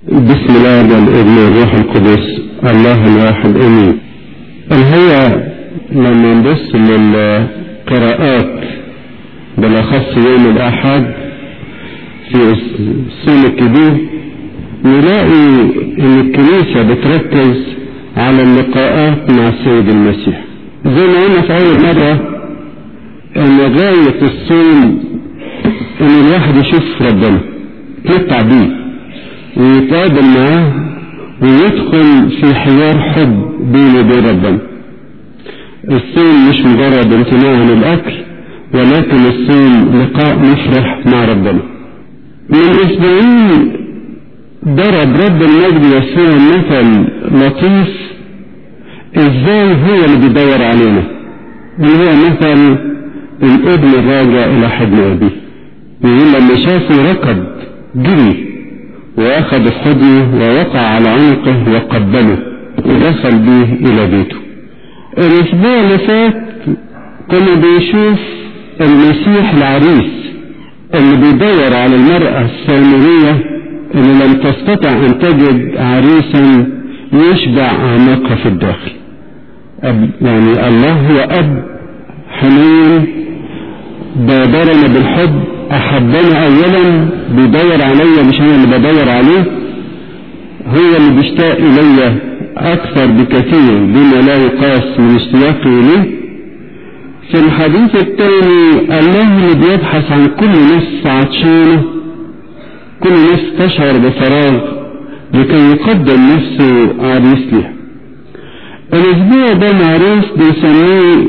بسم الله والابن والروح القدس الله الواحد امين الهيئة لما نبص للقراءات بالاخص يوم الاحد في الصوم الكبير نلاقي ان الكنيسة بتركز على اللقاءات مع السيد المسيح زي ما قلنا في اول مرة ان غاية الصوم ان الواحد يشوف ربنا يتمتع بيه ويتقابل معاه ويدخل في حوار حب بينه وبين ربنا الصوم مش مجرد امتناع عن الاكل ولكن الصوم لقاء مفرح مع ربنا من اسبوعين ضرب رب المجد يسوع مثل لطيف ازاي هو اللي بيدور علينا اللي هو مثل الابن الراجع الى حضن ابيه يقول لما شافه ركض جري واخذ في حضنه ووقع على عنقه وقبله ودخل به الى بيته الاسبوع اللي فات كنا بنشوف المسيح العريس اللي بيدور على المرأة السامرية اللي لم تستطع ان تجد عريسا يشبع اعماقها في الداخل أب يعني الله هو اب حنين بادرنا بالحب احبنا اولا بيدور عليا مش انا اللي بدور عليه هو اللي بيشتاق الي اكثر بكثير بما لا يقاس من اشتياقي اليه في الحديث الثاني الله اللي بيبحث عن كل نفس عطشانه كل نفس تشعر بفراغ لكي يقدم نفسه عريس لها الاسبوع ده معروف بنسميه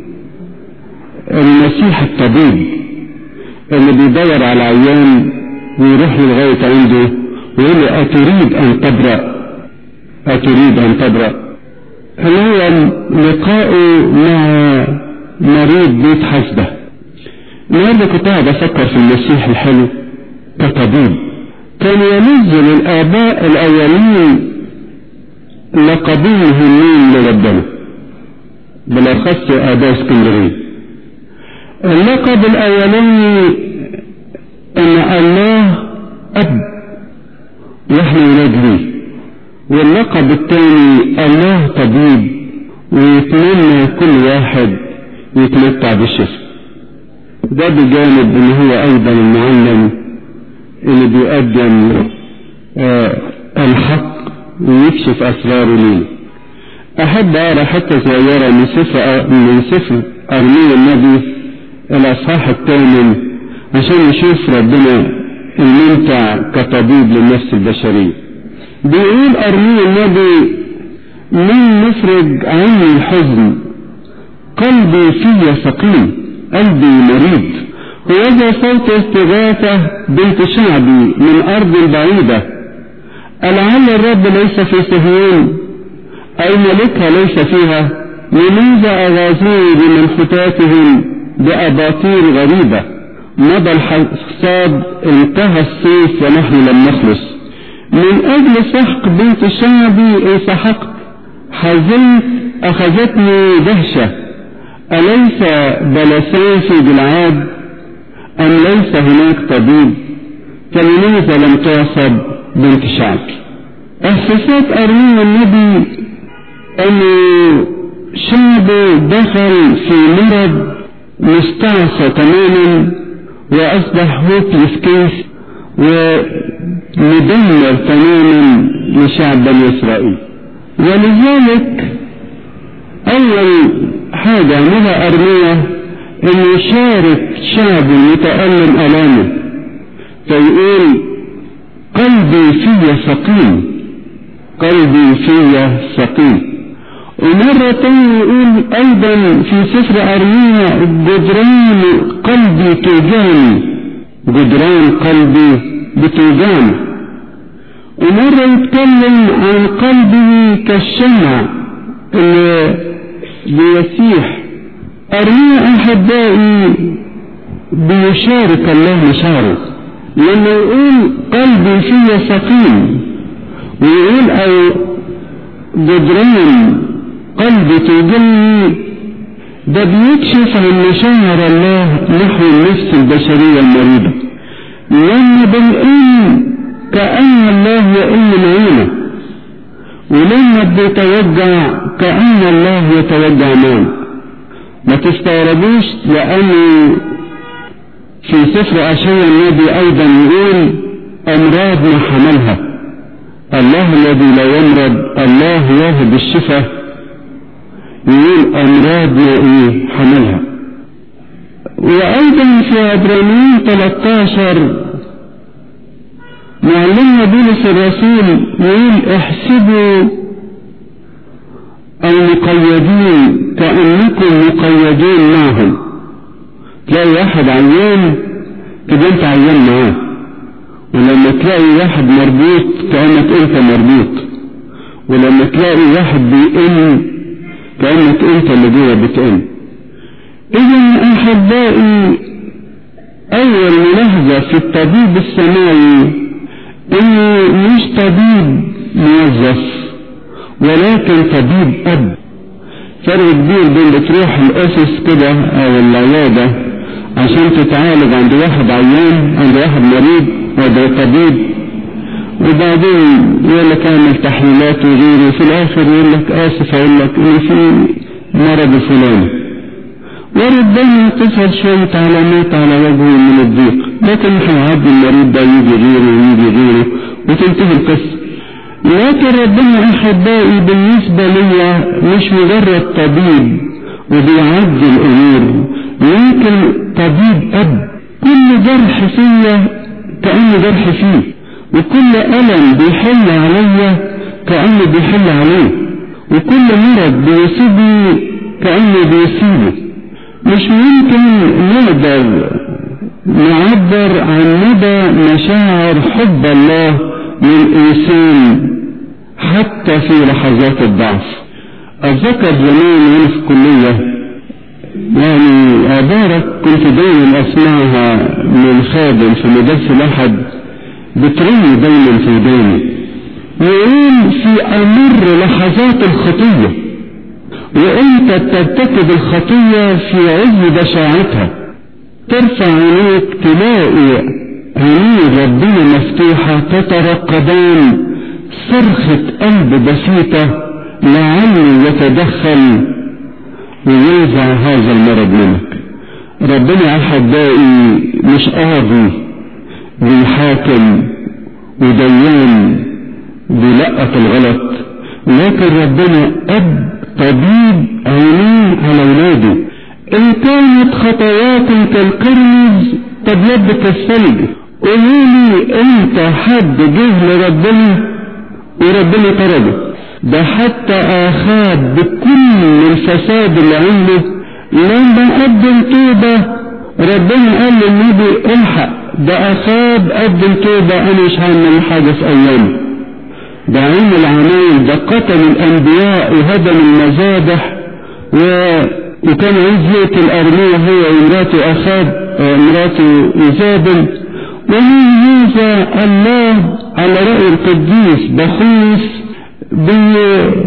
المسيح الطبيب اللي بيدور على عيان ويروح لغاية عنده ويقول له أتريد أن تبرأ أتريد أن تبرأ اللي هو لقائه مع مريض بيت حسبة النهارده كنت قاعد أفكر في المسيح الحلو كطبيب كان يلز للآباء الأولين لقبين مهمين لربنا بالأخص آباء اسكندرية اللقب الأولاني أن الله أب وإحنا ولاد ليه واللقب الثاني الله طبيب ويتمنى كل واحد يتمتع بالشفاء ده بجانب ان هو ايضا المعلم اللي بيقدم آه الحق ويكشف اسراره ليه احب اقرا حته صغيره من سفر من سفر ارميا النبي الاصحاح الثامن عشان نشوف ربنا الممتع كطبيب للنفس البشريه بيقول ارميا النبي من نفرج عني الحزن قلبي في سقيم قلبي مريض وإذا صوت استغاثة بنت شعبي من أرض بعيدة ألعل الرب ليس في صهيون أي ملكها ليس فيها لماذا أغاظوني بمنحتاتهم بأباطيل غريبة مضى الحصاد انتهى الصيف ونحن لم نخلص من أجل سحق بنت شعبي إن سحقت حزنت أخذتني دهشة أليس بلسان في جلعاد أم ليس هناك طبيب فلماذا لم تعصب بنت شعب إحساسات أرميا النبي أن شعبه دخل في مرض مستعصى تماما وأصبح هوبلس كيس ومدمر تماما لشعب بني إسرائيل ولذلك أول حاجة عملها أرمية أن يشارك شعب المتألم ألامه فيقول قلبي في سقيم قلبي في سقيم ومرة تانية يقول أيضا في سفر أرمية جدران قلبي توجعني جدران قلبي بتوجعني ومرة يتكلم عن قلبه كالشمع اللي بيسيح أرميا أحبائي بيشارك الله مشاعره لما يقول قلبي في سقيم ويقول أو جدران قلبي توجعني ده بيكشف عن مشاعر الله نحو النفس البشرية المريضة لما بنقول كأن الله يئن العينة ولما بيتوجع كأن الله يتوجع معه ما تستغربوش لأن في سفر أشعياء النبي أيضا يقول أمراض ما حملها الله الذي لا يمرض الله يهب الشفاء يقول أمراض ما إيه حملها وأيضا في عبرانيين 13 معلمنا بولس الرسول يقول احسبوا المقيدين كأنكم مقيدين معهم تلاقي واحد عيان تبقى انت عيان معاه ولما تلاقي واحد مربوط كأنك انت مربوط ولما تلاقي واحد بيئن كأنك انت اللي جوه بتئن اذا احبائي اول ملاحظة في الطبيب السماوي انه مش طبيب موظف ولكن طبيب اب فرق كبير بين بتروح الاوفيس كده او العيادة عشان تتعالج عند واحد عيان عند واحد مريض وده طبيب وبعدين يقول لك اعمل تحليلات وغيره وفي الاخر يقول لك اسف اقول لك ان في مرض الفلاني وربما تظهر شوية علامات على وجهه من الضيق لكن هيعدي المريض ده يجي غيره ويجي غيره وتنتهي القصة لكن ربنا احبائي بالنسبة لي مش مجرد طبيب وبيعدي الامور لكن طبيب اب كل جرح فيا كأنه جرح فيه وكل ألم بيحل عليا كأنه بيحل عليه وكل مرض بيصيبني كأنه بيصيبه مش ممكن نقدر نعبر عن مدى مشاعر حب الله للإنسان حتى في لحظات الضعف أتذكر زمان وأنا في الكلية يعني عبارة كنت دايما أسمعها من خادم في مدرسة الأحد بترن دايما في وداني يقول في أمر لحظات الخطية وانت بترتكب الخطية في عز بشاعتها ترفع عينيك تلاقي عيني ربنا مفتوحة تترقبان صرخة قلب بسيطة لعله يتدخل وينزع هذا المرض منك ربنا أحبائي مش قاضي بيحاكم وديان بيلقط الغلط لكن ربنا أب طبيب عينيه على اولاده ان كانت خطواتي كالقرمز تبيض كالثلج قولولي انت حد جه لربنا وربنا طرده ده حتى اخاب بكل الفساد اللي عنده لما قدم توبة ربنا قال للنبي الحق ده اخاب قدم توبة انا مش هعمل حاجة في ايامه ده عين العمايل ده قتل الأنبياء وهدم المذابح و... وكان عزة الأرمية هو ومراته أخاب مراته إيزابل ومن هذا الله على رأي القديس بخوس بي...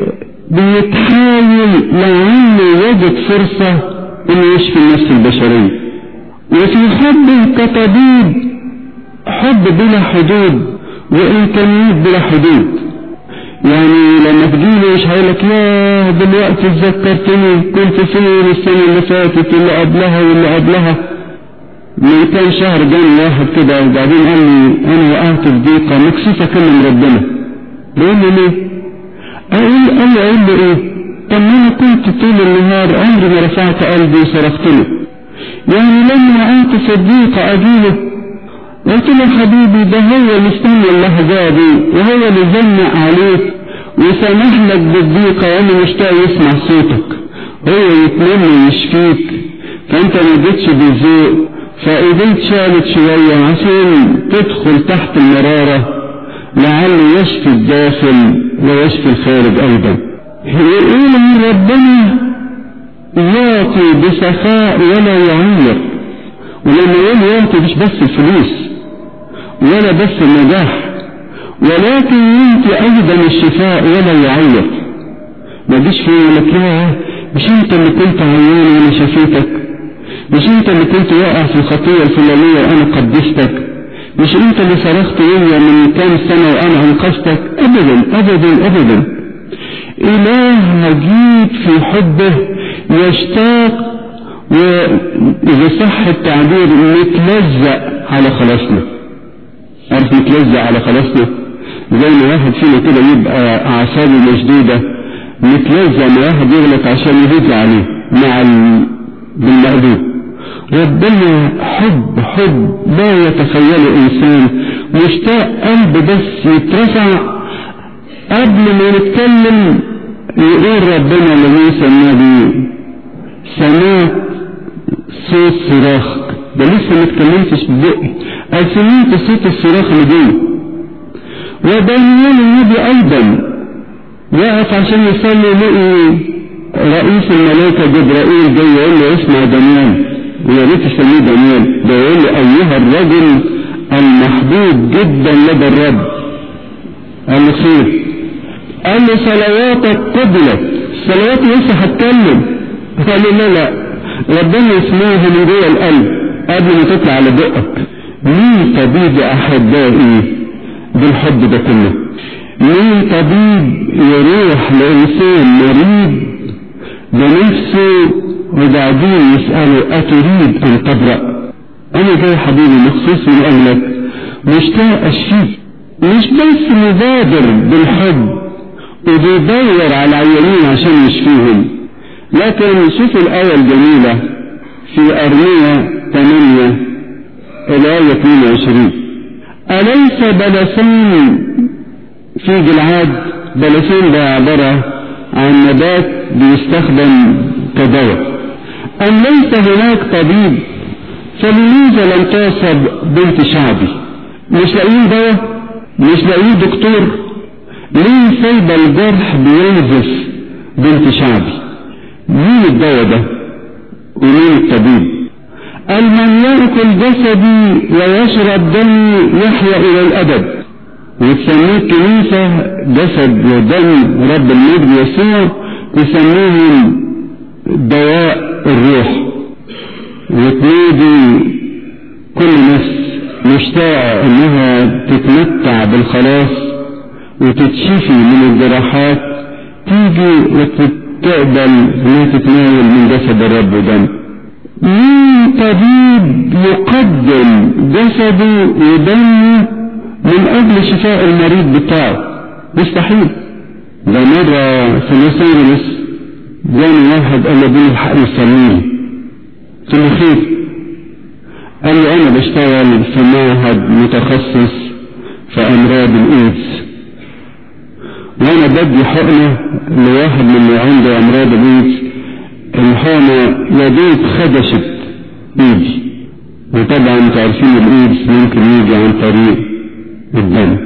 بيتحاول لعله يجد فرصة انه يشفي النفس البشرية وفي حبه كطبيب حب بلا حدود وإمكانيات بلا حدود يعني لما تجيلي مش هقولك يا دلوقتي اتذكرتني كنت فين السنة اللي فاتت اللي قبلها واللي قبلها من كام شهر جاني واحد كده وبعدين قال لي انا وقعت في ضيقة مكسوف اكلم ربنا بقول له ليه؟ اقول قال لي اقول له ايه؟ طب ما انا كنت طول النهار عمري ما رفعت قلبي وصرخت له يعني لما وقعت في الضيقة اجيله قلت له حبيبي ده هو اللي استنى اللحظة دي وهو اللي زنق عليك وسامح لك بالضيقة وانا مشتاق يسمع صوتك هو يتمنى ويشفيك فانت ما جيتش بذوق فايديك شالت شوية عشان تدخل تحت المرارة لعله يشفي الداخل ويشفي الخارج ايضا يقول ان ربنا يعطي بسخاء ولا يعير ولما يقول يعطي مش بس الفلوس ولا بس النجاح ولكن ينتي ايضا الشفاء ولا يعير ما جيش في لك يا مش انت اللي كنت عيان وانا شفيتك مش انت اللي كنت واقع في الخطيه الفلانيه وانا قدستك مش انت اللي صرخت ليا من كام سنة وانا انقذتك ابدا ابدا ابدا اله عجيب في حبه يشتاق واذا صح التعبير متلزق على خلاصنا عارف متلزق على خلاصنا زي ما واحد فينا كده يبقى اعصابه مشدودة متلزق ما واحد يغلط عشان يهدي عليه مع بالمقلوب ربنا حب حب لا يتخيله انسان مشتاق قلب بس يترفع قبل ما نتكلم يقول ربنا لموسى النبي سمعت صوت صراخ ده لسه ما اتكلمتش ببقي قال سمعت صوت الصراخ اللي جوه ودانيال النبي ايضا وقف عشان يصلي لقي رئيس الملائكه جبرائيل جاي يقول له اسمع دانيال ويا ريت تسميه دانيال ده يقول له ايها الرجل المحبوب جدا لدى الرب قال له خير قال له صلواتك قبلت صلواتي لسه هتكلم قال له لا لا ربنا يسمعها من جوه القلب قبل ما تطلع على بقك مين طبيب احبائي بالحب ده كله مين طبيب يروح لانسان مريض بنفسه وبعدين يسأله أتريد أن تبرأ أنا جاي حبيبي مخصوص من أجلك مشتاق أشفيك مش بس مبادر بالحب وبيدور على العيانين عشان يشفيهم لكن شوف الآية الجميلة في أرمية 8 الآية 22 أليس بلسان في جلعاد بلسان ده عبارة عن نبات بيستخدم كدواء أم ليس هناك طبيب فلماذا لم تصب بنت شعبي مش لاقيين دواء مش لاقيين دكتور ليه سايبه الجرح بينزف بنت شعبي مين الدواء ده ومين الطبيب المن يأكل جسدي ويشرب دمي يحيا إلى الأبد وتسميه الكنيسة جسد ودم رب المجد يسوع تسميهم دواء الروح وتنادي كل نفس مشتاقة انها تتمتع بالخلاص وتتشفي من الجراحات تيجي وتقبل انها تتناول من جسد الرب ودم مين طبيب يقدم جسده ودمه من اجل شفاء المريض بتاعه مستحيل ده مرة في لوس انجلوس جاني واحد قال له اديني الحق يسميني قلت له خير قال لي انا بشتغل في معهد متخصص في امراض الايدز وانا بدي حقنة لواحد من اللي عنده امراض الايدز الحقنة يا دوب خدشت ايدي وطبعا انتوا عارفين الايدز ممكن يجي عن طريق الدم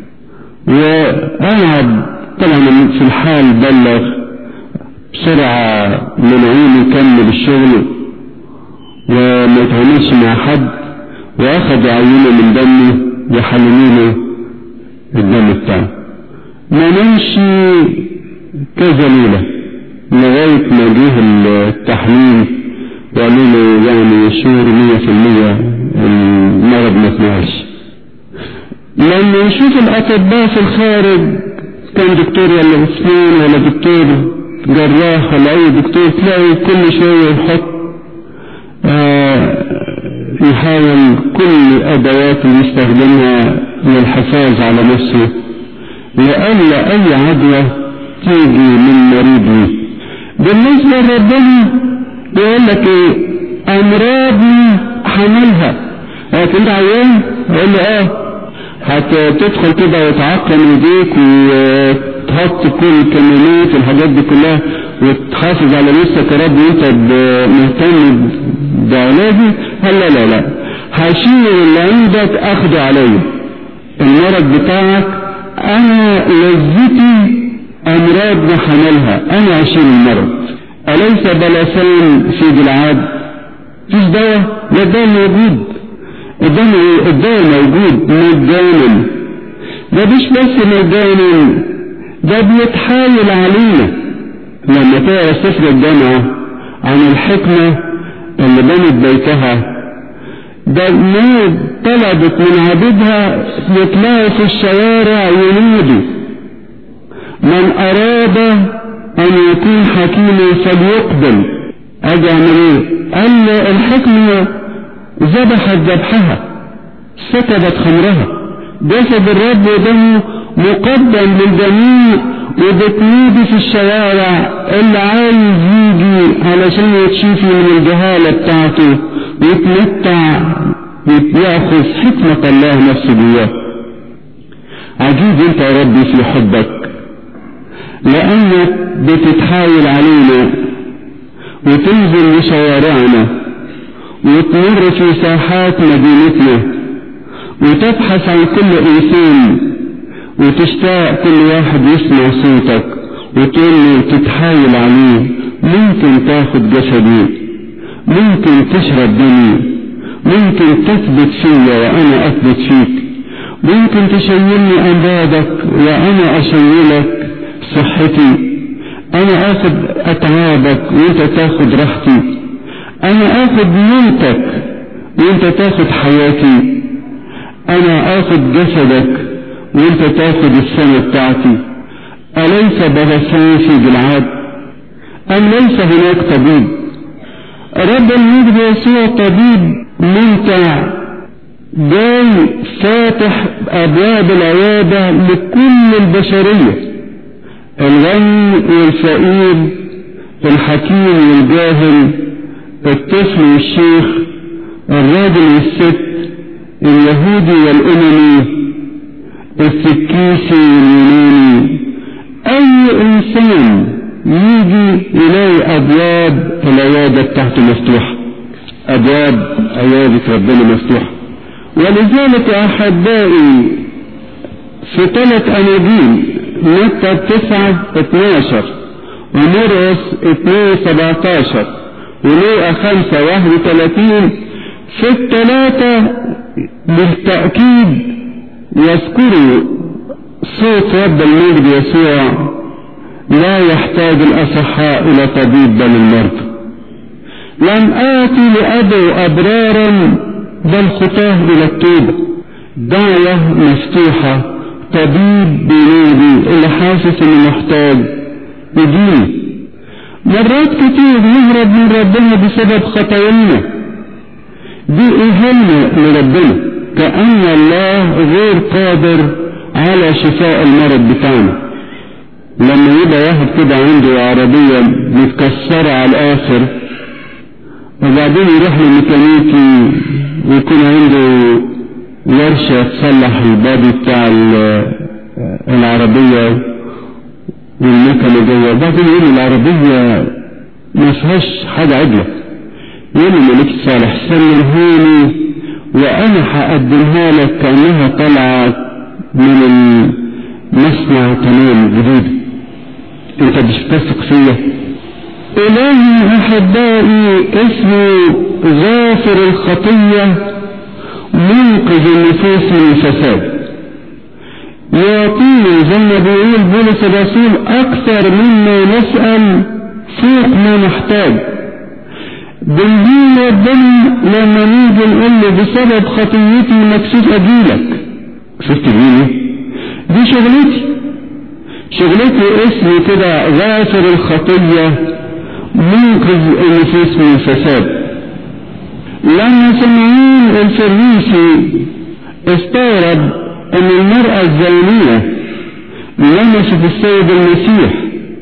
وقعد طبعا في الحال بلغ بسرعة من عينه يكمل الشغل وما يتعاملش مع حد واخد عينه من دمه يحللوا الدم بتاعه ما نمشي كذا ليلة لغاية ما جه التحليل وقالوا له يعني شهور مية في المية المرض ما اتنهاش لما يشوف الأطباء في الخارج كان دكتور ولا اسنان ولا دكتور جراح ولا أي دكتور تلاقي كل شوية يحط آه يحاول كل الأدوات اللي يستخدمها للحفاظ على نفسه لئلا أي عدوى تيجي من مريض ليه بالنسبة لربنا يقول لك ايه أمراضنا حملها لكن انت عيان يقول له اه هتدخل كده وتعقم ايديك وتحط كل الكمامات والحاجات دي كلها وتحافظ على نفسك يا رب وانت مهتم بعلاجي لا لا لا هشيل اللي عندك اخده عليا المرض بتاعك انا لذتي امراض وحملها انا اشيل المرض اليس بلسان في جلعاد فيش دواء لا دواء موجود الدواء الدواء موجود مجانا ده مش بس مجانا ده بيتحايل علينا لما تقرا سفر الجامعة عن الحكمة اللي بنت بيتها ده موت طلبت من عبيدها يطلعوا في الشوارع ينادوا من أراد أن يكون حكيما فليقبل أجي أعمل إيه؟ قال الحكمة ذبحت ذبحها سكبت خمرها جسد الرب ودمه مقدم للجميع وبتنادي في الشوارع اللي عايز يجي علشان يتشفي من الجهالة بتاعته ويتمتع ياخذ حكمة الله نفسه جواه عجيب انت يا ربي في حبك لانك بتتحايل علينا وتنزل لشوارعنا وتمر في ساحات مدينتنا وتبحث عن كل انسان وتشتاق كل واحد يسمع صوتك وتقول له تتحايل عليه ممكن تاخد جسدي ممكن تشرب دمي ممكن تثبت فيا وانا اثبت فيك ممكن تشيلني امراضك وانا اشيلك صحتي انا اخد اتعابك وانت تاخد راحتي انا اخد موتك وانت تاخد حياتي انا اخد جسدك وانت تاخد السنة بتاعتي أليس بغسان في جلعاد أم ليس هناك طبيب رب المجد يسوع طبيب ممتع جاي فاتح أبواب العيادة لكل البشرية الغني والفقير الحكيم والجاهل الطفل والشيخ الراجل والست اليهودي والأممي السكيسي واليوناني أي إنسان يجي يلاقي أبواب العيادة بتاعته مفتوحة أبواب عيادة ربنا مفتوحة ولذلك أحبائي في ثلاث أناجيل متى تسعة اتناشر ومرقس اتنين سبعتاشر ولوقا خمسة واحد وثلاثين في الثلاثة بالتأكيد يذكروا صوت رب المجد يسوع لا يحتاج الأصحاء إلى طبيب بل المرضى لم آتي لأدعو أبرارا بل خطاه إلى التوبة دعوة مفتوحة طبيب بينادي اللي حاسس إنه محتاج يجيني مرات كتير نهرب من ربنا بسبب خطايانا دي إهانة لربنا كأن الله غير قادر على شفاء المرض بتاعنا لما يبقى واحد كده عنده عربية متكسرة على الآخر وبعدين يروح للميكانيكي ويكون عنده ورشة تصلح البادي بتاع العربية والمكنة جوه وبعدين يقول العربية ما فيهاش حاجة عدلة يقول له ملك صالح سلمهاني وأنا هقدمها لك كأنها طالعة من المصنع تمام جديد أنت مش بتثق فيا إلهي أحبائي اسمه غافر الخطية منقذ النفوس من الفساد يعطينا زي ما بيقول بولس الرسول أكثر مما نسأل فوق ما نحتاج بنجيل ربنا لما نيجي نقول له بسبب خطيتي مكسوف أجيلك شفت مين دي شغلتي شغلتي اسمي كده غافر الخطية منقذ النفوس من الفساد لما سمعين الفريسي استغرب ان المرأة الزانية لمست السيد المسيح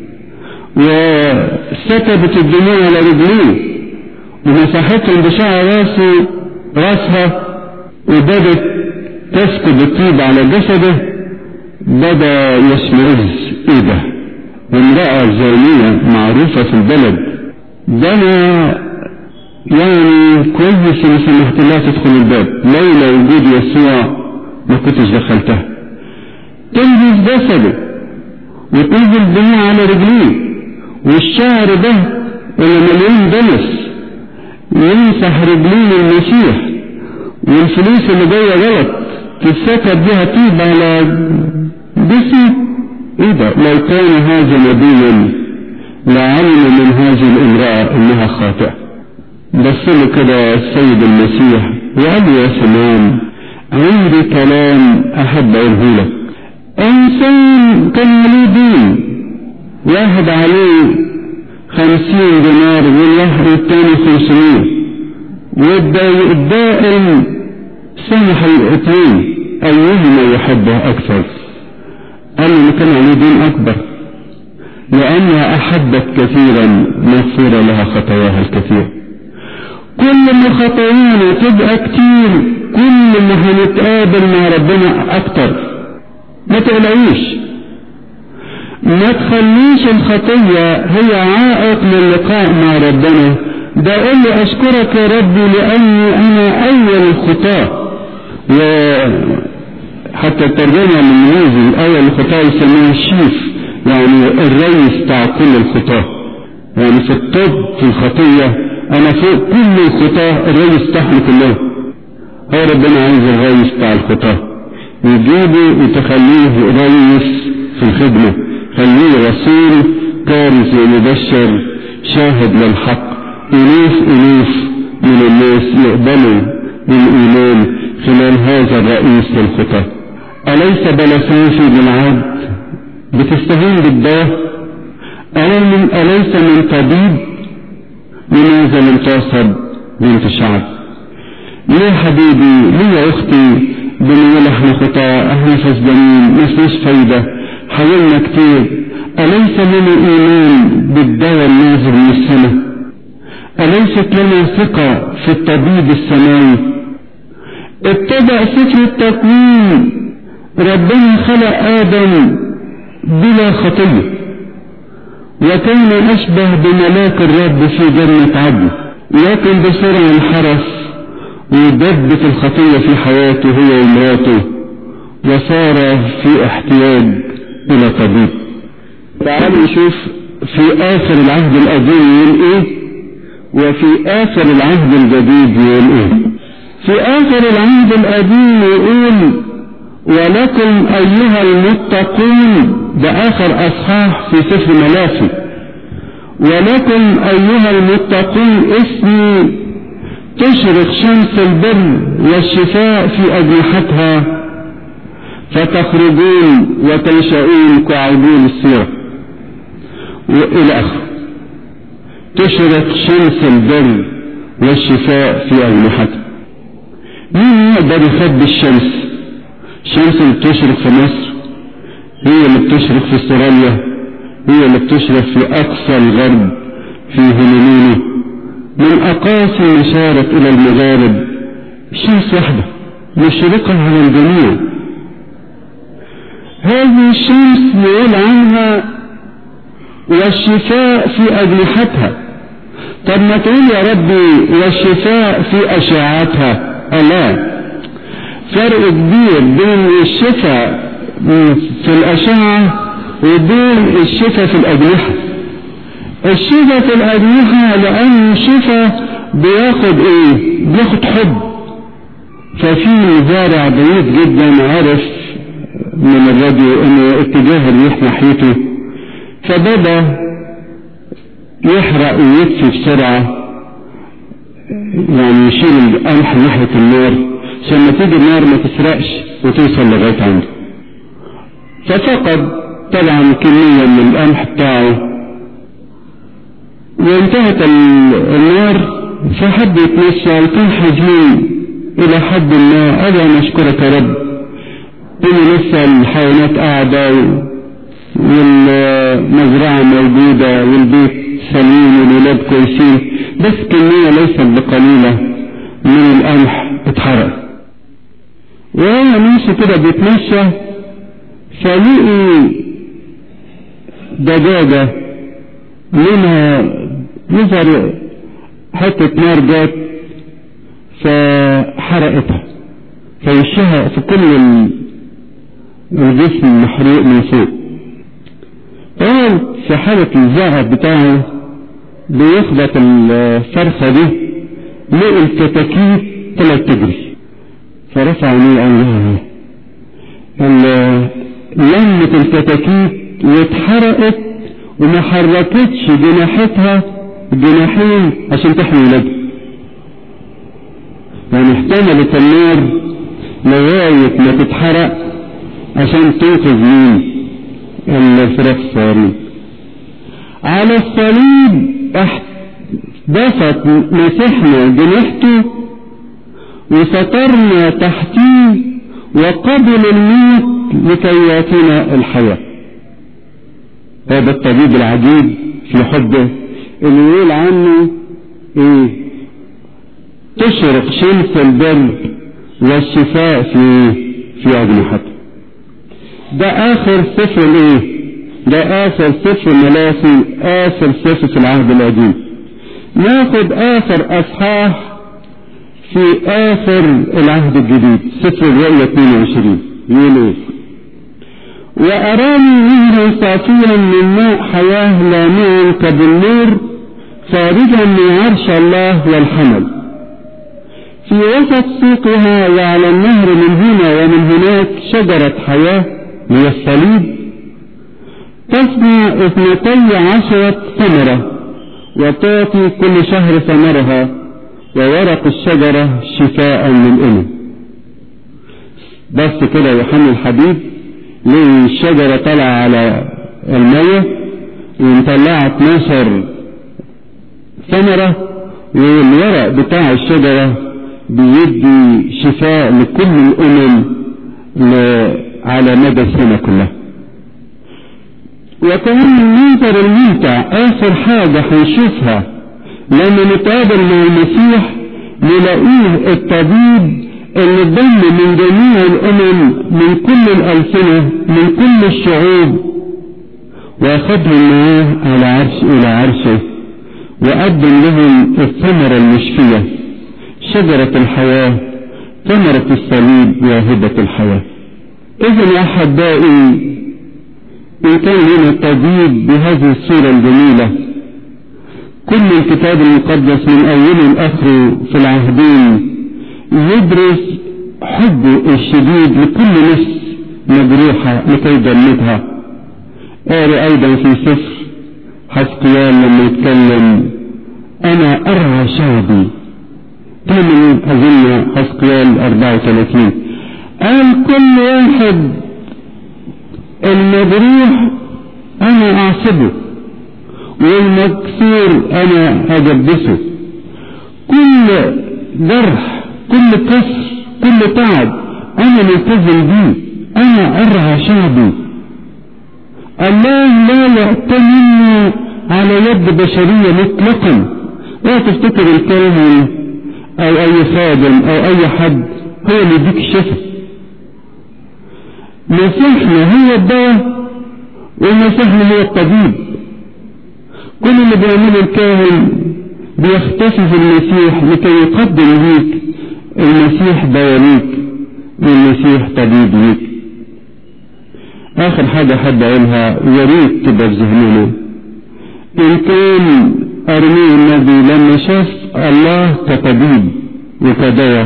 وسكبت الدموع على رجليه ومسحتهم بشعر راسه راسها وبدت تسكب الطيب على جسده بدا يشمئز ايه ده امرأة زانية معروفة في البلد ده انا يعني كويس ان سمحت لها تدخل الباب لولا وجود يسوع ما كنتش دخلتها تنجز جسده وتنزل دموع على رجليه والشعر ده اللي مليون دنس يمسح رجلين المسيح والفلوس اللي جايه غلط تتسكب بيها طيب على جسمه ايه ده لو كان هذا نبيا لعلم من هذه الامرأة انها خاطئة بس له كده السيد المسيح وقال له يا سلام عندي كلام أحب أقوله لك إنسان كان عليه دين واحد عليه خمسين دينار والواحد التاني خمسمية والدائم سمح الاثنين أيهما يحبه أكثر قال له كان عليه دين أكبر لأنها أحبت كثيرا مغفورة لها خطاياها الكثير كل ما خطايانا تبقى كتير كل ما هنتقابل مع ربنا أكتر ما تقلقيش ما تخليش الخطية هي عائق للقاء مع ربنا ده قول لي أشكرك يا ربي لأني أنا أول الخطاة وحتى الترجمة من الإنجليزي أول الخطاة يسموها الشيف يعني الرئيس بتاع كل الخطاة يعني في الطب في الخطية أنا فوق كل الخطاة الرئيس بتاعهم كلهم هو ربنا عايز الرئيس بتاع الخطاة يجيبه وتخليه رئيس في الخدمة خليه رسول كارث ومبشر شاهد للحق ألوف ألوف من الناس يقبلوا بالإيمان خلال هذا الرئيس للخطاة أليس بلسوسي بالعبد بتستهين بالدواء أليس من طبيب لماذا لم تصب بنت الشعب ليه حبيبي ليه يا أختي بنقول احنا خطاء احنا فسدانين مفيش فايدة حاولنا كتير أليس لنا إيمان بالدواء النازل من السماء أليست لنا ثقة في الطبيب السماوي ابتدأ سفر التكوين ربنا خلق آدم بلا خطية وكان أشبه بملاك الرب في جنة عدن لكن بسرعة انحرف ودبت الخطية في حياته هو ومراته وصار في احتياج إلى طبيب تعالوا نشوف في آخر العهد القديم يقول إيه وفي آخر العهد الجديد يقول إيه في آخر العهد القديم يقول ولكم أيها المتقون ده آخر أصحاح في سفر ملاخي ولكم أيها المتقون اسمي تشرق شمس البر والشفاء في أجنحتها فتخرجون وتنشؤون كعبول السيرة وإلى آخره تشرق شمس البر والشفاء في أجنحتها مين يقدر يخبي الشمس الشمس اللي بتشرق في مصر هي اللي بتشرق في استراليا هي اللي بتشرق في أقصى الغرب في هونولولو من أقاصي المشارق إلى المغارب شمس واحدة مشرقة على الجميع هذه الشمس يقول عنها والشفاء في أجنحتها طب ما تقول يا ربي والشفاء في أشعتها ألا فرق كبير بين الشفاء في الأشعة وبين الشفاء في الأجنحة الشفاء في الأجنحة لأن الشفاء بياخد إيه؟ بياخد حب ففي مزارع بعيد جدا عرف من الراديو إن اتجاه الريح ناحيته فبدأ يحرق ويطفي بسرعة يعني يشيل القمح ناحية النار عشان ما تيجي النار ما تسرقش وتوصل لغاية عنده ففقد طبعا كمية من القمح بتاعه وانتهت النار فحب يتمشى وكان حزين إلى حد ما قال أنا أشكرك يا رب إن لسه الحيوانات قاعدة والمزرعة موجودة والبيت سليم والولاد كويسين بس كمية ليست بقليلة من القمح اتحرق وهو ماشي كده بيتمشى فلقي دجاجة منها نظر حتة نار جات فحرقتها فوشها في كل الجسم محروق من فوق قال في حالة الزعف بتاعه بيخبط الفرخة دي لقي الكتاكيت طلعت تجري فرفع عينيه قال لها لمت الكتاكيت واتحرقت وما حركتش جناحتها جناحين عشان تحمي ولادها يعني احتملت النار لغاية ما تتحرق عشان تنقذ مين الفراخ الصغيرين على الصليب بسط مسحنا جناحته وسترنا تحتيه وقبل الموت لكي يعطينا الحياة هذا الطبيب العجيب في حبه اللي يقول عنه ايه تشرق شمس البر والشفاء في في أجنحته ده آخر سفر الايه ده آخر سفر ملاخي آخر سفر في العهد القديم ناخد آخر أصحاح في آخر العهد الجديد سفر الرؤيا 22 يقول ايه وأراني منه صافيا من ماء حياة لامعا كبالنور خارجا من عرش الله والحمل في وسط سوقها وعلى النهر من هنا ومن هناك شجرة حياة هي الصليب تصنع اثنتي عشرة ثمرة وتعطي كل شهر ثمرها وورق الشجرة شفاء للأمم بس كده يوحنا الحبيب ليه الشجرة طلع على المية ومطلعة 12 ثمرة والورق بتاع الشجرة بيدي شفاء لكل الأمم على مدى السنة كلها وكمان المنظر الممتع آخر حاجة هنشوفها لما نتقابل مع المسيح نلاقيه الطبيب اللي ضم من جميع الأمم من كل الألسنة من كل الشعوب وأخذهم معاه على عرش إلى عرشه وقدم لهم الثمرة المشفية شجرة الحياة ثمرة الصليب واهبة الحياة إذن يا أحبائي إن كان لنا طبيب بهذه الصورة الجميلة كل الكتاب المقدس من أوله لآخره في العهدين يدرس حبه الشديد لكل نفس مجروحة لكي يجلدها قال أيضا في سفر حسقيال لما يتكلم أنا أرعى شعبي ثمن أظن حسقيال 34 قال كل واحد المجروح أنا أعصبه والمكسور أنا أجبسه كل جرح كل كسر كل تعب أنا ملتزم بيه أنا أرعى شعبي الله لا يأتمني على يد بشرية مطلقا لا تفتكر الكاهن أو أي خادم أو أي حد هو اللي يديك الشفاء مسيحنا هو الدواء ومسيحنا هو الطبيب كل اللي بيعمله الكاهن بيختفي في المسيح لكي يقدم ليك المسيح دواء ليك والمسيح طبيب ليك آخر حاجة حد أقولها يا ريت تبقى في ذهننا إن كان أرمي النبي لما شاف الله كطبيب وكدواء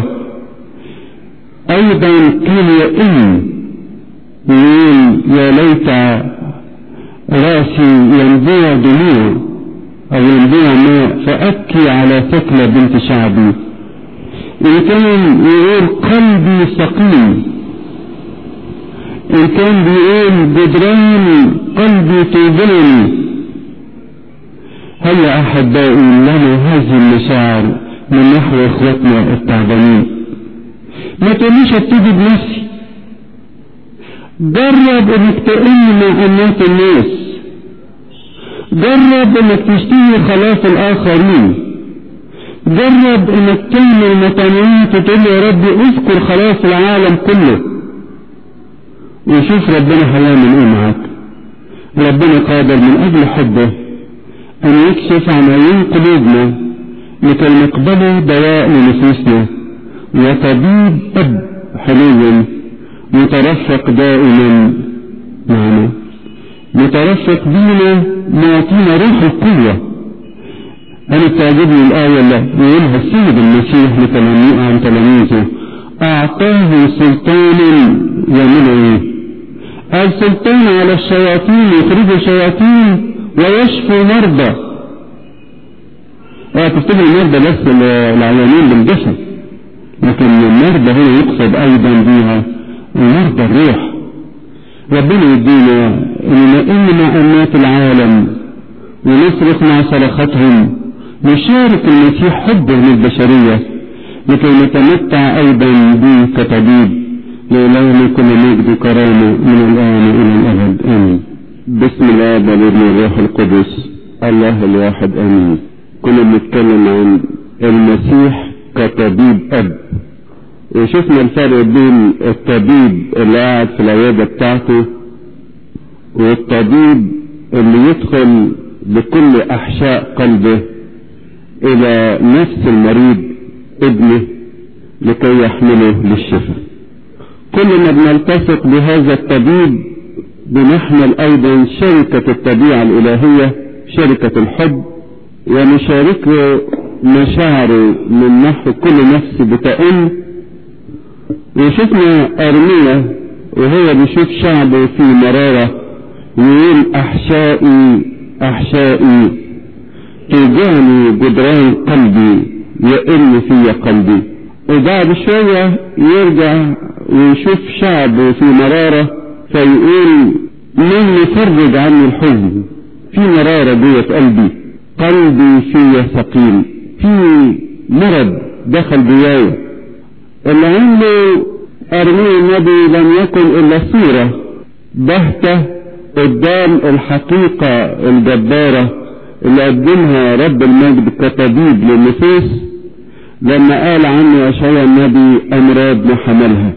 أيضا كان يئن يقول يا ليت رأسي ينبوع دموع أو ينبوع ماء فأبكي على ثكلى بنت شعبي إن كان يقول قلبي سقيم إن كان بيقول جدران قلبي توجعني هيا أحبائي لنا هذه المشاعر من نحو إخوتنا التعبانين ما تقوليش ابتدي بنفسي جرب انك تقل مع الناس الناس جرب انك تشتهي خلاص الاخرين جرب انك تعمل متنوعات وتقول يا رب اذكر خلاص العالم كله وشوف ربنا هيعمل ايه معاك ربنا قادر من اجل حبه ان يكشف عن عيون قلوبنا لكي نقبله دواء لنفوسنا وطبيب اب حلو مترفق دائما معنا مترفق بينا معطينا روح القوة أنا بتعجبني الآية اللي يقولها السيد المسيح لتلاميذ عن تلاميذه أعطاه سلطانا يعمل إيه؟ قال سلطان على الشياطين يخرجوا شياطين ويشفوا مرضى اه تفتكر المرضى بس العيانين بالجسد لكن المرضى هنا يقصد أيضا بها مرضى الروح ربنا يدينا إننا إن مع أمات العالم ونصرخ مع صرختهم نشارك المسيح حبه للبشرية لكي نتمتع أيضا به كطبيب لإلهنا كل مجد وكرامة من الآن إلى الأبد آمين بسم الله والابن والروح القدس الله الواحد آمين كنا بنتكلم عن المسيح كطبيب أب وشفنا الفرق بين الطبيب اللي قاعد في العيادة بتاعته والطبيب اللي يدخل بكل أحشاء قلبه إلى نفس المريض ابنه لكي يحمله للشفاء كل ما بنلتصق بهذا الطبيب بنحمل أيضا شركة الطبيعة الإلهية شركة الحب ونشاركه مشاعره من نحو كل نفس بتأم وشفنا أرمية وهو بيشوف شعبه في مرارة يقول أحشائي أحشائي توجعني جدران قلبي يئن في قلبي وبعد شوية يرجع ويشوف شعبه في مرارة فيقول من يفرج عني الحزن في مرارة جوه قلبي قلبي في ثقيل في مرض دخل جوايا اللي عنده أرمي النبي لم يكن إلا صورة بهتة قدام الحقيقة الجبارة اللي قدمها رب المجد كطبيب للنفوس لما قال عنه أشعياء النبي أمراض محملها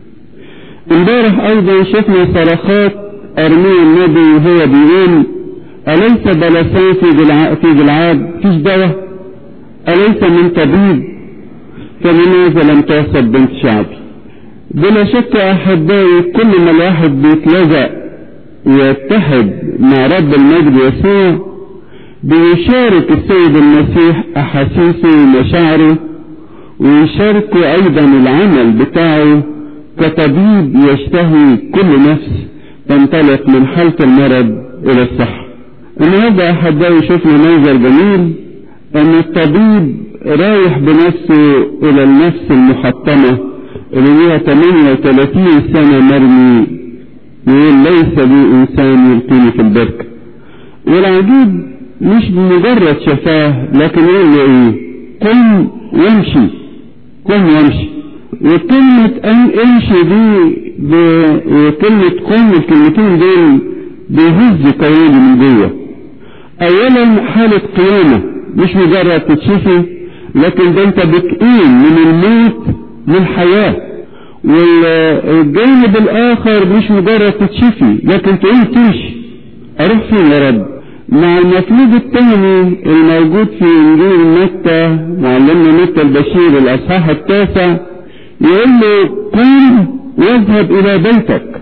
امبارح أيضا شفنا صرخات أرمي النبي وهو بيقول أليس بلسان في جلعاد في جلعاد فيش دواء أليس من طبيب فلماذا لم تصب بنت شعبي بلا شك أحبائي كل ما الواحد بيتلزق ويتحد مع رب المجد يسوع بيشارك السيد المسيح أحاسيسه ومشاعره ويشاركه أيضا العمل بتاعه كطبيب يشتهي كل نفس تنطلق من حالة المرض إلى الصحة النهارده أحبائي شفنا منظر جميل أن الطبيب رايح بنفسه إلى النفس المحطمة اللي هي 38 سنة مرمي يقول ليس لي إنسان يلقيني في البركة والعجيب مش بمجرد شفاه لكن يقول له إيه قم وامشي قم وامشي وكلمة أن امشي دي وكلمة قم الكلمتين دول بيهز قواني من جوه أولا حالة قيامة مش مجرد تتشفي لكن ده انت بتقيم من الموت للحياة والجانب الآخر مش مجرد تتشفي لكن تقوم تمشي أروح فين يا رب مع المطلوب الثاني الموجود في إنجيل متى معلمنا متى البشير الأصحاح التاسع يقول له قم واذهب إلى بيتك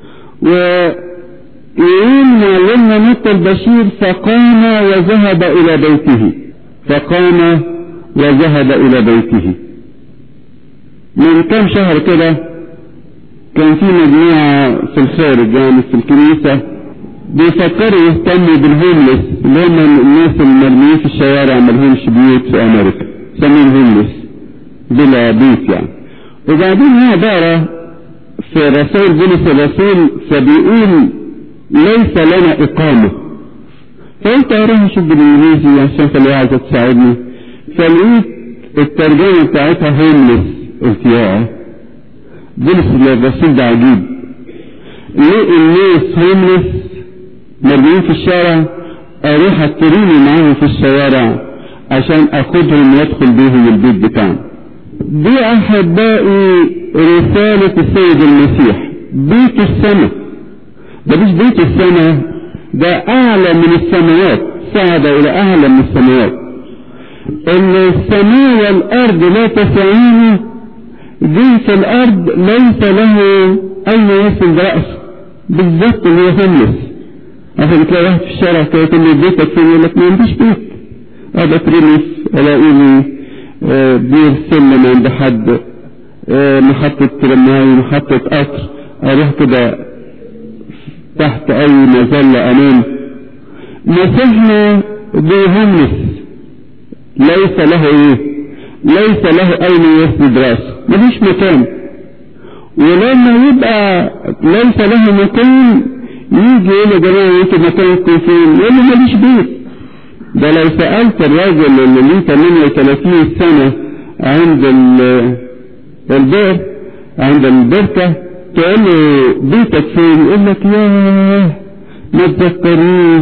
ويقول معلمنا متى البشير فقام وذهب إلى بيته فقام وذهب إلى بيته من كم شهر كده كان في مجموعة في الخارج يعني في الكنيسة بيفكروا يهتموا بالهوملس اللي هم الناس المرميين في الشوارع ملهمش بيوت في امريكا سمين هوملس بلا بيت يعني وبعدين هو بقرا في رسائل بولس الرسول فبيقول ليس لنا اقامة فقلت اروح اشوف بالانجليزي عشان فاللي عايزة تساعدني فلقيت الترجمة بتاعتها هوملس قلت يا بولس الرسول ده عجيب ليه الناس هوملس مرميين في الشارع اروح اشتريني معاهم في الشوارع عشان اخدهم وادخل بيهم البيت بتاعنا دي احبائي رسالة السيد المسيح بيت السماء ده مش بيت السماء ده اعلى من السماوات صعد الى اعلى من السماوات ان السماء والارض لا تسعين جنس الارض ليس له اين يسند رأسه بالذات اللي هو هوملس عشان تلاقي واحد في الشارع كده تقول له بيتك فين يقول لك ما عنديش بيت اقعد اترمي الاقي لي بير سلم عند حد آه محطة ترماي محطة قطر اروح كده تحت اي مظلة امام مسحنا بهمس ليس له ايه ليس له اين يسند راسه ملوش مكان ولما يبقى ليس له مكان يجي يقول يا جماعة انتوا مكانكم فين؟ يقول له ماليش بيت ده لو سألت الراجل اللي ليه 38 سنة عند البئر عند البركة تقول له بيتك فين؟ يقول لك ياه ما تذكريش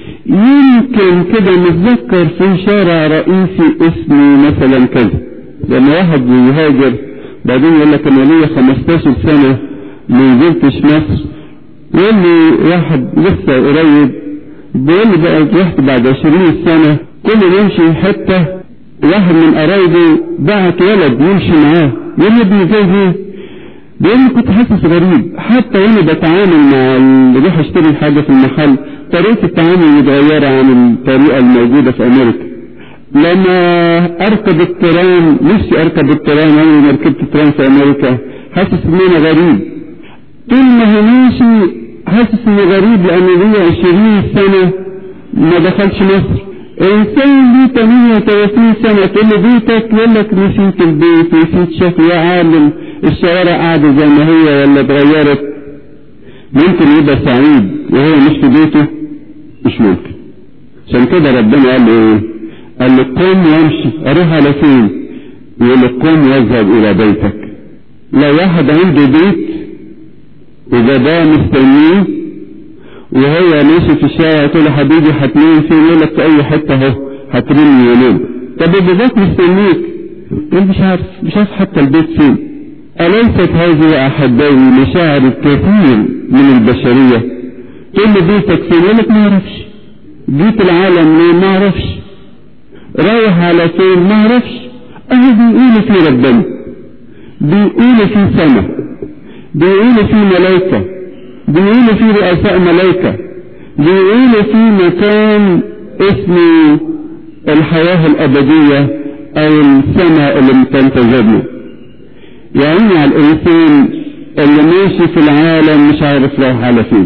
يمكن كده متذكر في شارع رئيسي اسمه مثلا كذا لما واحد يهاجر بعدين يقول لك انا ليا 15 سنة ما نزلتش مصر يقول لي واحد لسه قريب بيقول لي بقى رحت بعد 20 سنة كل ما يمشي حتة واحد من قرايبي بعت ولد يمشي معاه يقول لي ابني زي دي بيقول لي كنت حاسس غريب حتى وانا بتعامل مع اللي راح اشتري حاجة في المحل طريقة التعامل متغيرة عن الطريقة الموجودة في امريكا لما اركب الترام نفسي اركب الترام انا ما ركبت الترام في امريكا حاسس ان انا غريب طول ما هو ماشي حاسس انه غريب لان ليه 20 سنة ما دخلش مصر انسان ليه 38 سنة تقول له بيتك يقول لك نسيت البيت نسيت شكل يا عالم الشوارع قاعدة زي ما هي ولا اتغيرت ممكن يبقى سعيد وهو مش في بيته مش ممكن عشان كده ربنا قال له ايه قال له قم وامشي اروح على فين يقول له قم واذهب الى بيتك لو واحد عنده بيت إذا ده مستنيه وهو ماشي في الشارع تقول له حبيبي هتنام فين يقول لك في أي حتة أهو هترمي ينام طب إذا ذاك مستنيك يقول مش عارف مش عارف حتى البيت فين أليست هذه أحبائي مشاعر الكثير من البشرية تقول له بيتك فين يقول لك ما أعرفش بيت العالم ليه ما أعرفش رايح على فين ما أعرفش أهو بيقولوا في ربنا بيقولوا في سما بيقولوا في ملائكة بيقولوا في رؤساء ملائكة بيقولوا في مكان اسمه الحياة الأبدية أو السماء اللي بتنتظرنا يعني على الإنسان اللي ماشي في العالم مش عارف رايح على فين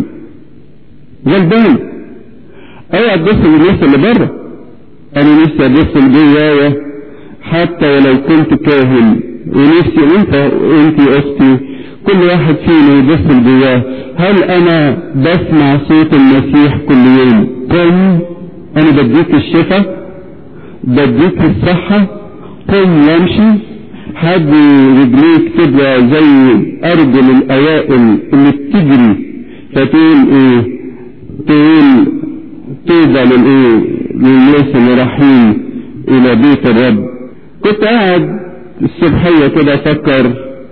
غلبان اوعى تبص للناس اللي بره انا نفسي ابص لجوايا حتى ولو كنت كاهن ونفسي انت وانت اختي كل واحد فينا يبص لجواه هل انا بسمع صوت المسيح كل يوم قم انا بديك الشفاء بديك الصحة قم وامشي حد رجليك تبقى زي ارجل الاوائل اللي بتجري فتقول ايه تقول طوبى للايه للناس اللي رايحين الى بيت الرب كنت قاعد الصبحية كده افكر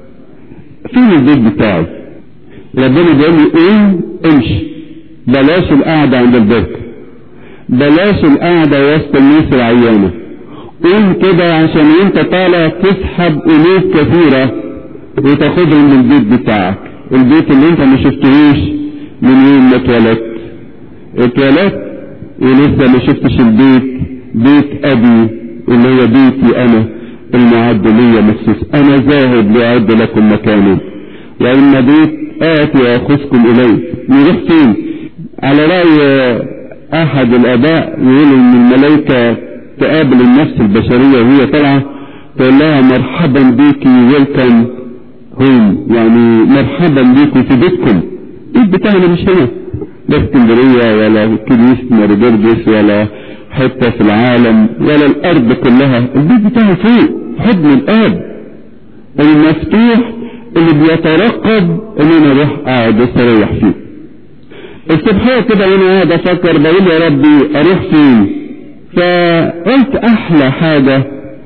فين البيت بتاعي ربنا بيقول لي قوم امشي بلاش القعدة عند البركة بلاش القعدة وسط الناس العيانة قوم كده عشان انت طالع تسحب قلوب كثيرة وتاخدهم من البيت بتاعك البيت اللي انت ما شفتهوش من يوم ما اتولدت اتولدت ولسه ما شفتش البيت بيت ابي اللي هو بيتي انا المعد لي مخصوص انا ذاهب لاعد لكم مكانا وان بيت اتي واخذكم اليه نروح فين على راي احد الاباء يقول ان الملائكه تقابل النفس البشريه وهي طالعه تقول لها مرحبا بيكي ويلكم هوم يعني مرحبا بيكم في بيتكم البيت بتاعنا مش هنا لا اسكندريه ولا كنيسه ماريبردس ولا حته في العالم ولا الارض كلها البيت بتاعه فوق حضن الاب المفتوح اللي بيترقب ان انا اروح اقعد استريح فيه الصبحية كده وانا قاعد افكر بقول يا ربي اروح فين فقلت احلى حاجة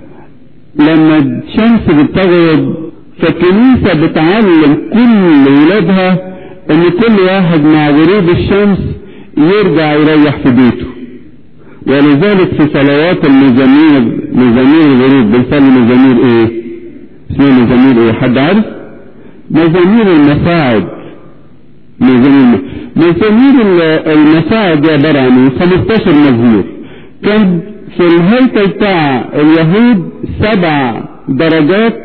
لما الشمس بتغرب فالكنيسة بتعلم كل ولادها ان كل واحد مع غروب الشمس يرجع يريح في بيته ولذلك في صلوات المزامير مزامير الغروب بنصلي مزامير ايه اسمها مزامير ايه حد عارف مزامير المساعد مزامير مزامير المساعد دي عبارة عن 15 مزمور كان في الهيكل بتاع اليهود سبع درجات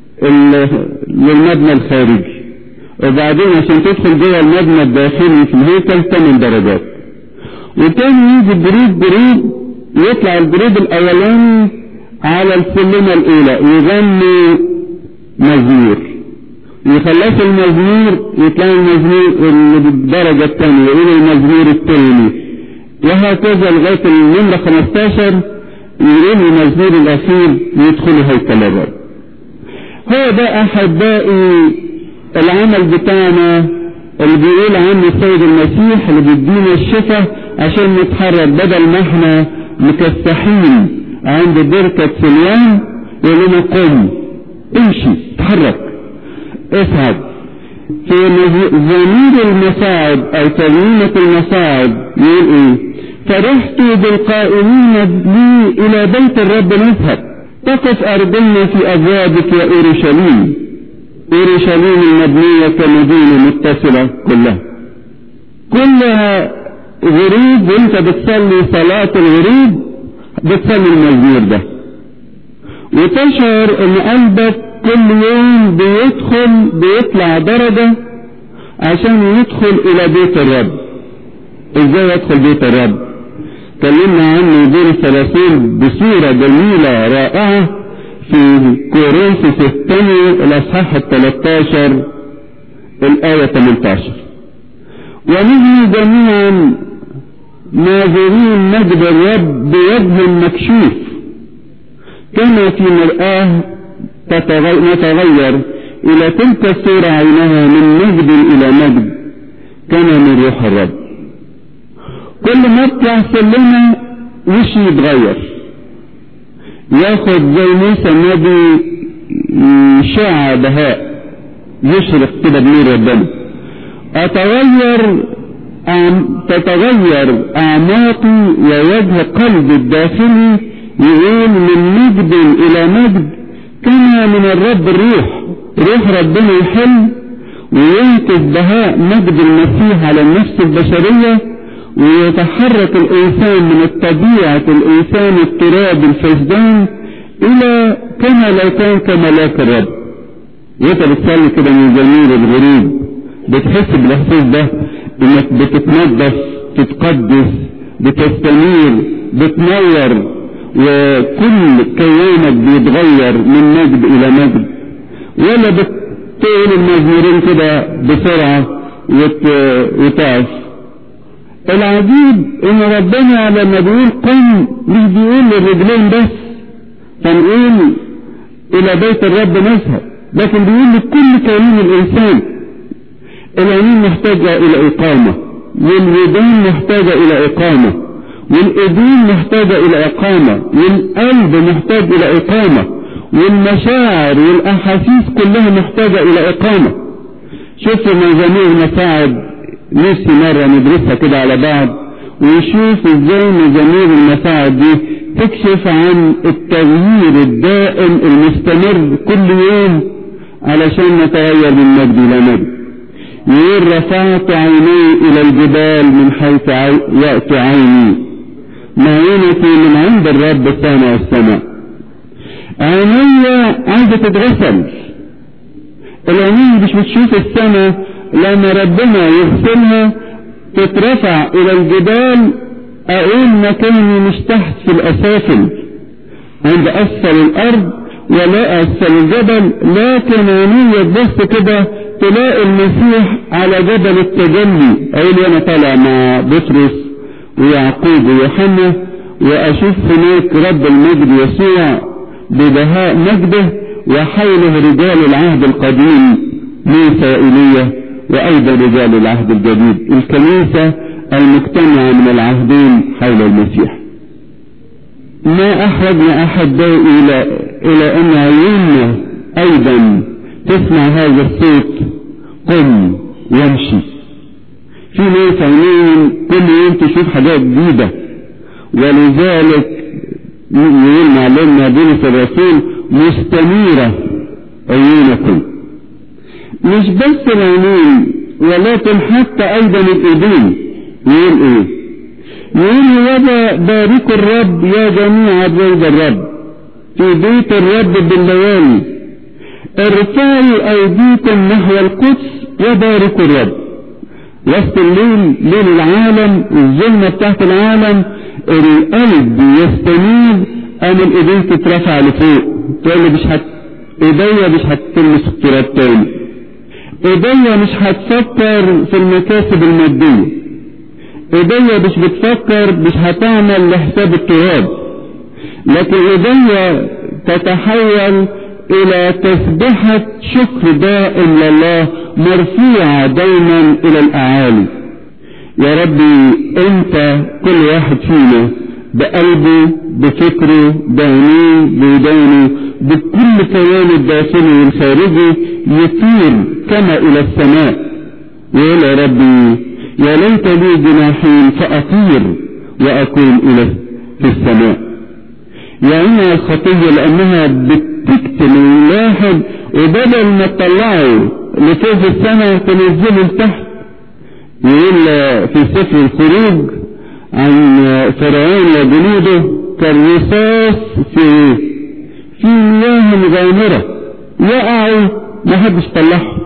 للمبنى الخارجي وبعدين عشان تدخل جوه المبنى الداخلي في الهيكل ثمان درجات وكان يجي جروب جروب يطلع الجروب الاولاني على السلمة الاولى يغني مزمور يخلص المزمور يطلع المزمور اللي بالدرجة الثانية يقول المزمور الثاني وهكذا لغاية النمرة 15 يقول المزمور الأخير يدخل هيكل الرب هو ده أحبائي العمل بتاعنا اللي بيقول عنه السيد المسيح اللي بيدينا الشفاء عشان نتحرك بدل ما احنا مكسحين عند بركة سليان يقول لنا قم امشي اتحرك اصعد في زمير المصاعد او ترميمة المصاعد يقول ايه فرحت بالقائمين لي الى بيت الرب نذهب تقف ارجلنا في ابوابك يا اورشليم اورشليم المبنية كمدينة متصلة كلها كلها غروب وانت بتصلي صلاة الغروب بتصلي المزمور ده وتشعر ان قلبك كل يوم بيدخل بيطلع درجة عشان يدخل الى بيت الرب ازاي يدخل بيت الرب اتكلمنا عنه دور الثلاثين بصورة جميلة رائعة في كورنثوس الثاني الاصحاح ال 13 الايه 18 ونحن جميعا ناظرين مجد الرب بوجه مكشوف كما في مرآة نتغير إلى تلك الصورة عينها من مجد إلى مجد كما من روح الرب كل ما اطلع سلمة وشي يتغير ياخد زي موسى النبي شع بهاء يشرق كده بنور ربنا اتغير أعم تتغير اعماقي ووجه قلبي الداخلي يقول من مجد الى مجد كما من الرب الروح روح ربنا يحل وينقذ بهاء مجد المسيح على النفس البشريه ويتحرك الإنسان من الطبيعة الإنسان التراب الفسدان إلى كما لو كان كملاك الرب وانت بتصلي كده من جميل الغروب بتحس بالإحساس ده إنك بتتنظف تتقدس بتستنير بتنور وكل كيانك بيتغير من مجد إلى مجد ولا بتقول المزمورين كده بسرعة وت... وتقف العجيب ان ربنا لما بيقول قم مش بيقول للرجلين بس فنقول الى بيت الرب نذهب لكن بيقول لكل كيان الانسان العينين محتاجة الى اقامة والودان محتاجة الى اقامة والايدين محتاجة الى اقامة والقلب محتاج الى اقامة والمشاعر والاحاسيس كلها محتاجة الى اقامة شوفوا مزامير مساعد نفسي مرة ندرسها كده على بعض ونشوف ازاي مزامير المساعد دي تكشف عن التغيير الدائم المستمر كل يوم علشان نتغير من مجد الى مجد يقول رفعت عيني الى الجبال من حيث يأتي عيني معينتي من عند الرب السماء والسماء عيني عايزة تتغسل العينين مش بتشوف السماء لما ربنا يغسلها تترفع الى الجبال اقول مكاني مش تحت في الاسافل عند اسفل الارض ولا اسفل الجبل لكن عينيا تبص كده تلاقي المسيح على جبل التجلي اقول انا طالع مع بطرس ويعقوب ويوحنا واشوف هناك رب المجد يسوع ببهاء مجده وحوله رجال العهد القديم موسى وإيليا وأيضا رجال العهد الجديد الكنيسة المجتمعة من العهدين حول المسيح ما أحرجنا أحبائي إلى إلى أن عيوننا أيضا تسمع هذا الصوت قم وامشي في ناس عينين كل يوم تشوف حاجات جديدة ولذلك يقول معلمنا بولس الرسول مستنيرة عيونكم مش بس العينين ولكن حتى ايضا الايدين يقول ايه يقول يابا باركوا الرب يا جميع عبيد الرب في بيت الرب بالليالي ارفعوا ايديكم نحو القدس وباركوا الرب وسط الليل ليل العالم الظلمة بتاعت العالم القلب يستنير ام الايدين تترفع لفوق تقول لي مش هت ايديا مش هتلمس التراب تاني ايديا مش هتفكر في المكاسب المادية ايديا مش بتفكر مش هتعمل لحساب التراب لكن ايديا تتحول الى تسبحة شكر دائم لله مرفوعة دايما الى الاعالي يا ربي انت كل واحد فينا بقلبه بفكره بعينيه بودانه بكل كيانه الداخلي والخارجي يطير كما الى السماء يقول يا ربي يا ليت لي جناحين فاطير واكون الى في السماء يعني الخطية لانها بتكتم الواحد وبدل ما تطلعه لفوق السماء تنزله لتحت يقول في سفر الخروج عن فرعون وجنوده كالرصاص في في مياه غامرة يقعوا ما حدش طلعهم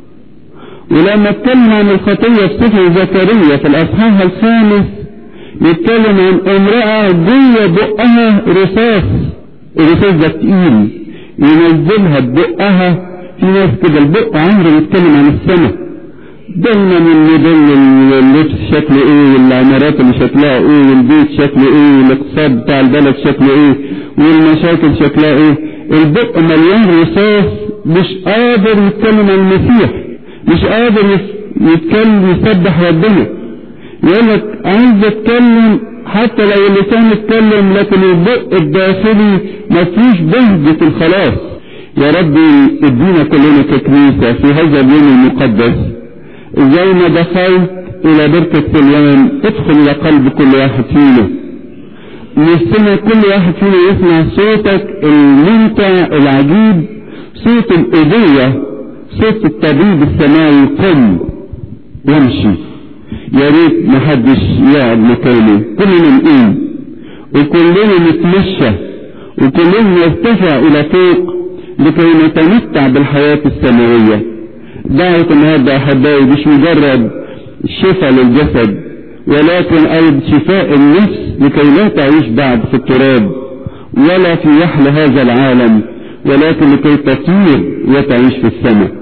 ولما اتكلم عن الخطية في سفر زكريا في الأصحاح الخامس يتكلم عن امرأة جوه بقها رصاص الرصاص ده تقيل ينزلها ببقها في ناس كده البق عمره يتكلم عن السماء دايما الموديل اللبس شكله ايه والعمارات اللي شكلها ايه والبيت شكله ايه والاقتصاد بتاع البلد شكله ايه والمشاكل شكلها ايه البق مليان رصاص مش قادر يتكلم عن المسيح مش قادر يتكلم يسبح ربنا يقول لك عايز اتكلم حتى لو اللسان اتكلم لكن البق الداخلي ما فيش بهجة الخلاص يا ربي ادينا كلنا ككنيسة في هذا اليوم المقدس زي ما دخلت الى بركة سليان ادخل الى قلب كل واحد فينا نستمع كل واحد فينا يسمع صوتك الممتع العجيب صوت الأبوة صوت الطبيب السماوي قم يمشي يا ريت محدش يقعد مكانه كلنا نقوم وكلنا نتمشى وكلنا نرتفع الى فوق لكي نتمتع بالحياة السماوية دعوة النهاردة أحبائي مش مجرد شفاء للجسد ولكن أيضا شفاء النفس لكي لا تعيش بعد في التراب ولا في وحل هذا العالم ولكن لكي تطير وتعيش في السماء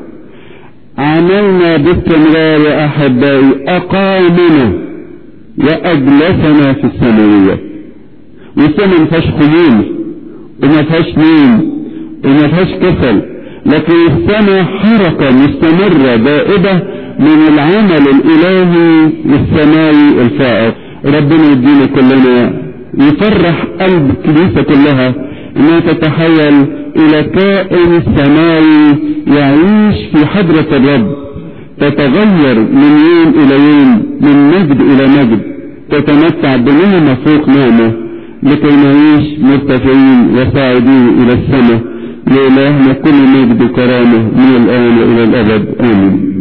عملنا باستمرار يا أحبائي أقامنا وأجلسنا في السماوية والسماء ما فيهاش خمول وما فيهاش نوم وما فيهاش كسل لكن السماء حركة مستمرة دائبة من العمل الإلهي السماوي الفائق ربنا يدينا كلنا يفرح قلب الكنيسة كلها انها تتحول الى كائن سماوي يعيش في حضرة الرب تتغير من يوم الى يوم من مجد الى مجد تتمتع بنعمة فوق نعمة لكي نعيش مرتفعين وصاعدين الى السماء لإلهنا كل مجد وكرامة من الآن وإلى الأبد آمين